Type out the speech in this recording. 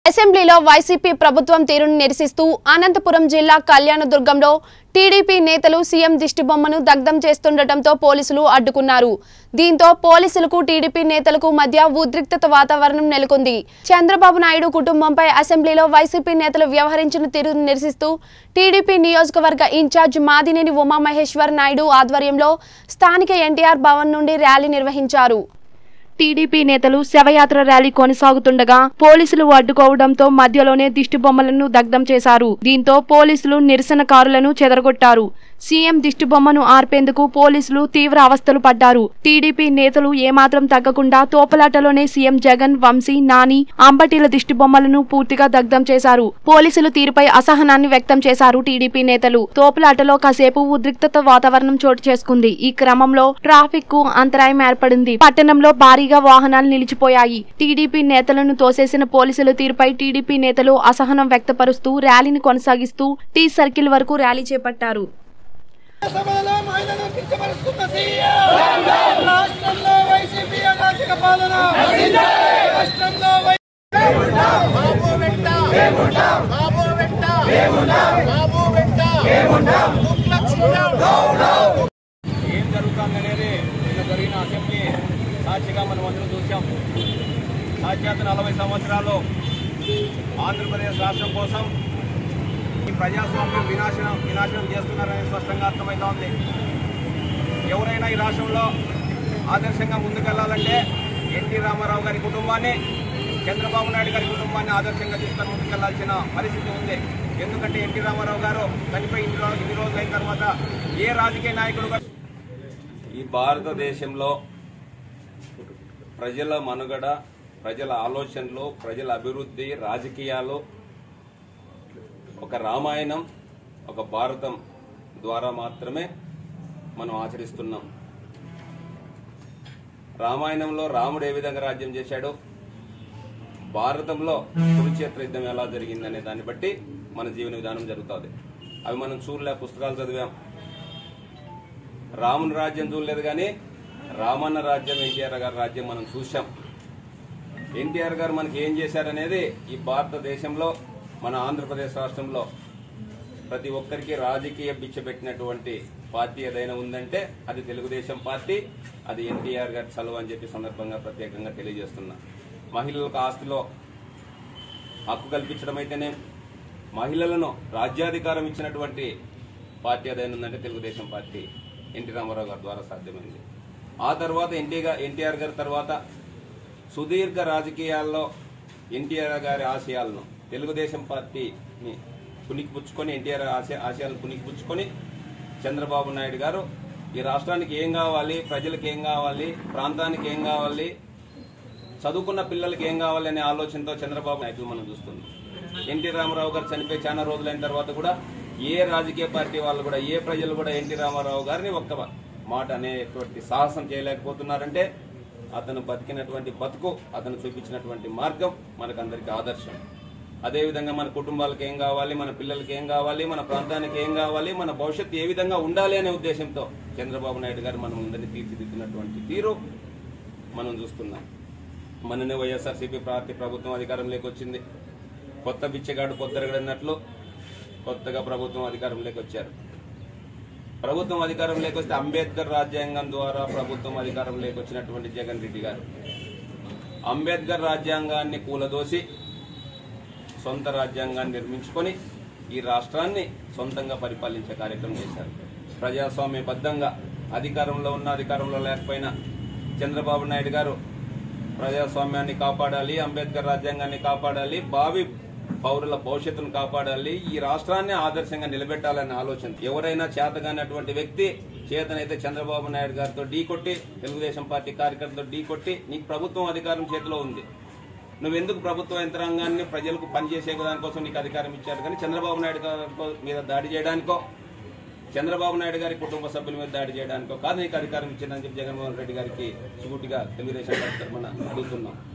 అసెంబ్లీలో వైసీపీ ప్రభుత్వం తీరును నిరసిస్తూ అనంతపురం జిల్లా కళ్యాణదుర్గంలో టీడీపీ నేతలు సీఎం దిష్టిబొమ్మను దగ్ధం చేస్తుండటంతో పోలీసులు అడ్డుకున్నారు దీంతో పోలీసులకు టీడీపీ నేతలకు మధ్య ఉద్రిక్తత వాతావరణం నెలకొంది చంద్రబాబు నాయుడు కుటుంబంపై అసెంబ్లీలో వైసీపీ నేతలు వ్యవహరించిన తీరును నిరసిస్తూ టీడీపీ నియోజకవర్గ ఇన్ఛార్జ్ మాదినేని ఉమామహేశ్వర్ నాయుడు ఆధ్వర్యంలో స్థానిక ఎన్టీఆర్ భవన్ నుండి ర్యాలీ నిర్వహించారు టీడీపీ నేతలు శవయాత్ర ర్యాలీ కొనసాగుతుండగా పోలీసులు అడ్డుకోవడంతో మధ్యలోనే దిష్టి బొమ్మలను దగ్ధం చేశారు దీంతో పోలీసులు నిరసనకారులను చెదరగొట్టారు సీఎం దిష్టి బొమ్మను ఆర్పేందుకు పోలీసులు తీవ్ర అవస్థలు పడ్డారు టీడీపీ నేతలు ఏమాత్రం తగ్గకుండా తోపలాటలోనే సీఎం జగన్ వంశీ నాని అంబటిల దిష్టి బొమ్మలను పూర్తిగా దగ్ధం చేశారు పోలీసులు తీరుపై అసహనాన్ని వ్యక్తం చేశారు టీడీపీ నేతలు తోపులాటలో కాసేపు ఉద్రిక్తత వాతావరణం చోటు చేసుకుంది ఈ క్రమంలో ట్రాఫిక్ కు అంతరాయం ఏర్పడింది పట్టణంలో భారీగా వాహనాలు నిలిచిపోయాయి టీడీపీ నేతలను తోసేసిన పోలీసుల తీరుపై టీడీపీ నేతలు అసహనం వ్యక్తపరుస్తూ ర్యాలీని కొనసాగిస్తూ టీ సర్కిల్ వరకు ర్యాలీ చేపట్టారు సభలో మహిళలు కించపరుస్తున్న సీఎం రాష్ట్రంలో వైసీపీ అరాచక పాలన రాష్ట్రంలో వై- బాబు వెంట బాబు వెంట బాబు వెంట తుగ్లక్ సీఎం. ఏం జరుగుతుందనేది నిన్న జరిగిన అసెంబ్లీ సాక్షిగా మనం అందరం చూసాం సాక్షాత్ నలభై సంవత్సరాలు ఆంధ్రప్రదేశ్ రాష్ట్రం కోసం ఈ ప్రజాస్వామ్యం వినాశనం వినాశనం చేస్తున్నారని స్పష్టంగా అర్థమవుతా ఉంది ఎవరైనా ఈ రాష్ట్రంలో ఆదర్శంగా ముందుకెళ్లాలంటే ఎన్టీ రామారావు గారి కుటుంబాన్ని చంద్రబాబు నాయుడు గారి కుటుంబాన్ని ఆదర్శంగా తీసుకొని ముందుకెళ్లాల్సిన పరిస్థితి ఉంది ఎందుకంటే ఎన్టీ రామారావు గారు చనిపోయి ఇన్ని రోజులు ఇన్ని రోజులు అయిన తర్వాత ఏ రాజకీయ నాయకుడు కూడా ఈ భారతదేశంలో ప్రజల మనుగడ ప్రజల ఆలోచనలు ప్రజల అభివృద్ధి రాజకీయాలు ఒక రామాయణం ఒక భారతం ద్వారా మాత్రమే మనం ఆచరిస్తున్నాం రామాయణంలో రాముడు ఏ విధంగా రాజ్యం చేశాడు భారతంలో కురుక్షేత్ర యుద్ధం ఎలా జరిగిందనే దాన్ని బట్టి మన జీవన విధానం జరుగుతుంది అవి మనం చూడలే పుస్తకాలు చదివాం రాముని రాజ్యం చూడలేదు కానీ రామన్న రాజ్యం ఎన్టీఆర్ గారి రాజ్యం మనం చూసాం ఎన్టీఆర్ గారు మనకి ఏం చేశారనేది ఈ భారతదేశంలో మన ఆంధ్రప్రదేశ్ రాష్ట్రంలో ప్రతి ఒక్కరికి రాజకీయ బిచ్చ పెట్టినటువంటి పార్టీ ఏదైనా ఉందంటే అది తెలుగుదేశం పార్టీ అది ఎన్టీఆర్ గారి చలువ అని చెప్పి సందర్భంగా ప్రత్యేకంగా తెలియజేస్తున్నా మహిళలకు ఆస్తిలో హక్కు కల్పించడం అయితేనే మహిళలను రాజ్యాధికారం ఇచ్చినటువంటి పార్టీ ఏదైనా ఉందంటే తెలుగుదేశం పార్టీ ఎన్టీ రామారావు గారి ద్వారా సాధ్యమైంది ఆ తర్వాత ఎన్టీగా ఎన్టీఆర్ గారి తర్వాత సుదీర్ఘ రాజకీయాల్లో ఎన్టీఆర్ గారి ఆశయాలను తెలుగుదేశం పార్టీని పుణికిపుచ్చుకొని ఎన్టీఆర్ ఆశయ ఆశయాలను పుణికిపుచ్చుకొని చంద్రబాబు నాయుడు గారు ఈ రాష్ట్రానికి ఏం కావాలి ప్రజలకు ఏం కావాలి ప్రాంతానికి ఏం కావాలి చదువుకున్న పిల్లలకి ఏం కావాలి అనే ఆలోచనతో చంద్రబాబు నాయుడు మనం చూస్తున్నాం ఎన్టీ రామారావు గారు చనిపోయి చాలా రోజులైన తర్వాత కూడా ఏ రాజకీయ పార్టీ వాళ్ళు కూడా ఏ ప్రజలు కూడా ఎన్టీ రామారావు గారిని ఒక్క మాట అనేటువంటి సాహసం చేయలేకపోతున్నారంటే అతను బతికినటువంటి బతుకు అతను చూపించినటువంటి మార్గం మనకందరికీ ఆదర్శం అదేవిధంగా మన కుటుంబాలకు ఏం కావాలి మన పిల్లలకి ఏం కావాలి మన ప్రాంతానికి ఏం కావాలి మన భవిష్యత్తు ఏ విధంగా ఉండాలి అనే ఉద్దేశంతో చంద్రబాబు నాయుడు గారు మనం అందరినీ తీర్చిదిద్దినటువంటి తీరు మనం చూస్తున్నాం మననే వైఎస్ఆర్సీపీ పార్టీ ప్రభుత్వం అధికారంలోకి వచ్చింది కొత్త బిచ్చగాడు పొద్దరగడన్నట్లు కొత్తగా ప్రభుత్వం అధికారంలోకి వచ్చారు ప్రభుత్వం అధికారంలోకి వస్తే అంబేద్కర్ రాజ్యాంగం ద్వారా ప్రభుత్వం అధికారంలోకి వచ్చినటువంటి జగన్ రెడ్డి గారు అంబేద్కర్ రాజ్యాంగాన్ని కూలదోసి సొంత రాజ్యాంగాన్ని నిర్మించుకొని ఈ రాష్ట్రాన్ని సొంతంగా పరిపాలించే కార్యక్రమం చేశారు ప్రజాస్వామ్యబద్ధంగా అధికారంలో ఉన్న అధికారంలో లేకపోయినా చంద్రబాబు నాయుడు గారు ప్రజాస్వామ్యాన్ని కాపాడాలి అంబేద్కర్ రాజ్యాంగాన్ని కాపాడాలి భావి పౌరుల భవిష్యత్తును కాపాడాలి ఈ రాష్ట్రాన్ని ఆదర్శంగా నిలబెట్టాలనే ఆలోచన ఎవరైనా చేతగానటువంటి వ్యక్తి చేతనైతే చంద్రబాబు నాయుడు గారితో ఢీకొట్టి తెలుగుదేశం పార్టీ కార్యకర్తలతో ఢీకొట్టి నీకు ప్రభుత్వం అధికారం చేతిలో ఉంది నువ్వెందుకు ప్రభుత్వ యంత్రాంగాన్ని ప్రజలకు పనిచేసే దానికోసం నీకు అధికారం ఇచ్చారు కానీ చంద్రబాబు నాయుడు గారి మీద దాడి చేయడానికో చంద్రబాబు నాయుడు గారి కుటుంబ సభ్యుల మీద దాడి చేయడానికో కాదు నీకు అధికారం ఇచ్చిందని చెప్పి జగన్మోహన్ రెడ్డి గారికి సూటిగా తెలుగుదేశం పార్టీ తరఫున అడుగుతున్నాం